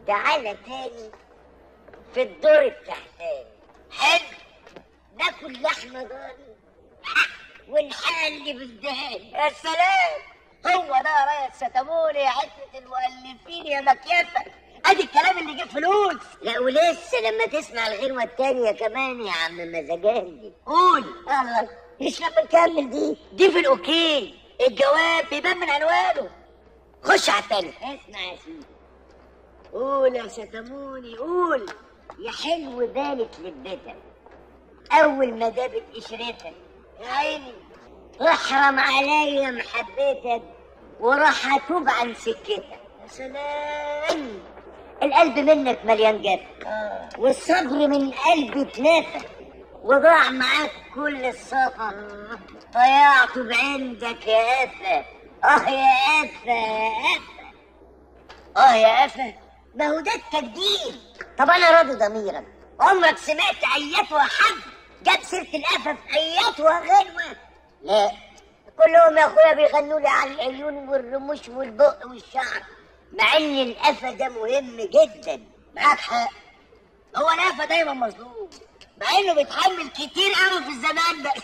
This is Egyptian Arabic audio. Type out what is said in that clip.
تعالى تاني في الدور التحتاني حلو ناكل لحمه ضاني ونحلي بالدهان يا سلام هو ده يا ريس ستموني حته المؤلفين يا مكيفه ادي الكلام اللي يجيب فلوس لا ولسه لما تسمع الغنوة التانية كمان يا عم مزاجندي قول يلا مش لما نكمل دي دي في الاوكي الجواب بيبان من عنوانه خش على التاني اسمع يا سيدي قول يا ستموني قول يا حلو بالك لبتك أول ما دابت قشرتك يا عيني احرم عليا محبتك وراح أتوب عن سكتك يا سلام القلب منك مليان جد آه. والصبر من قلبي اتنافى وضاع معاك كل الصفا ضيعته بعندك يا أفا اه يا أفا يا أفا اه يا قفا ما هو ده التجديد طب انا راضي ضميرك عمرك سمعت اياتها حد جاب سيره القفا في اياتها غنوه لا كلهم يا اخويا بيغنوا لي على العيون والرموش والبق والشعر مع ان القفا ده مهم جدا معاك حق هو القفا دايما مظلوم مع انه بيتحمل كتير قوي في الزمان ده